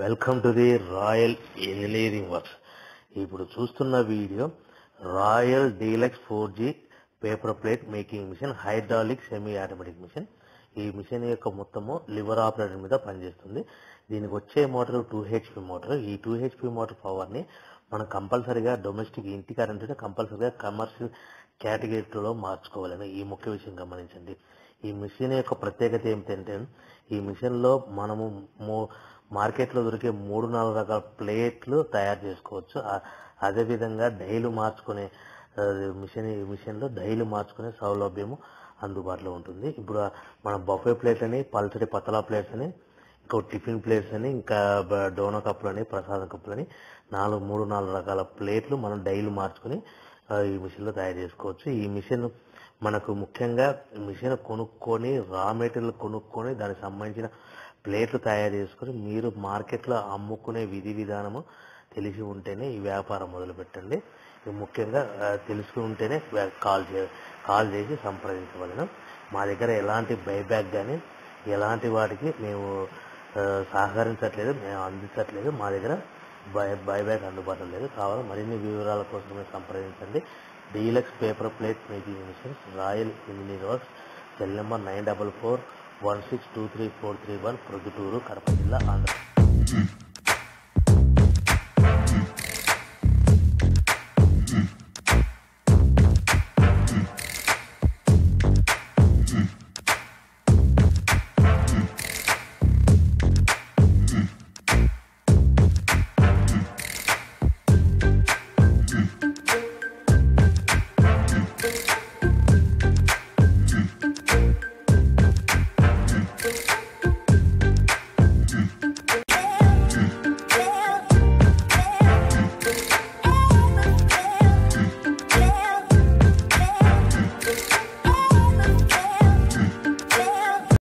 welcome to the royal engineering works ఇప్పుడు చూస్తున్న video royal deluxe four G paper plate making machine hydraulic semi automatic machine ఈ machine యొక్క మొత్తము lever operator మీద పనిచేస్తుంది దీనికి వచ్చే మోటార్ టూ హెచ్పి మోటార్ ఈ టూ హెచ్పి మోటార్ పవర్ ని మనం కంపల్సరిగా డొమెస్టిక్ ఇంటి కరెంట్ కంపల్సరిగా కమర్షియల్ కేటగిరీలో మార్చుకోవాలని ఈ ముఖ్య విషయం గమనించండి ఈ మిషన్ యొక్క ప్రత్యేకత ఏమిటంటే ఈ మిషన్ లో మనము మో- మార్కెట్ లో దొరికే మూడు నాలుగు రకాల ప్లేట్లు తయారు చేసుకోవచ్చు ఆ- అదే విధంగా డైలు మార్చుకునే ఆ, మిషన్ ఈ మిషన్ లో డైలు మార్చుకునే సౌలభ్యము అందుబాటులో ఉంటుంది ఇప్పుడు ఆ మన బఫే ప్లేట్ అని పల్చడి పతలా ప్లేట్స్ అని ఇంకో టిఫిన్ ప్లేట్స్ అని ఇంకా బ- డోనా కప్పులు అని ప్రసాదం కప్పులు అని నాలుగు మూడు నాలుగు రకాల ప్లేట్లు మనం డైలు మార్చుకుని ఆ, ఈ మిషన్ లో తయారు చేసుకోవచ్చు ఈ మిషన్ మనకు ముఖ్యంగా ఈ మిషన్ కొనుక్కొని రా మెటీరియల్ కొనుక్కొని దానికి సంబంధించిన ప్లేట్లు తయారు చేసుకొని మీరు మార్కెట్ లో అమ్ముకునే విధి విధానము తెలిసి ఉంటేనే ఈ వ్యాపారం మొదలు పెట్టండి ఇది ముఖ్యంగా ఆ, తెలుసుకుని ఉంటేనే వ్య- కాల్ చే కాల్ చేసి సంప్రదించవలను మా దగ్గర ఎలాంటి బైబ్యాక్ కానీ ఎలాంటి వాటికి మేము ఆ, సహకరించట్లేదు మేము అందించట్లేదు మా దగ్గర బై బైబ్యాక్ అందుబాటులో లేదు కావాలి మరిన్ని వివరాల కోసమే సంప్రదించండి deluxe paper plate making machines royal engineer works cell number nine double four one six two three four three one Proddatur Kadapa జిల్లా ఆంధ్ర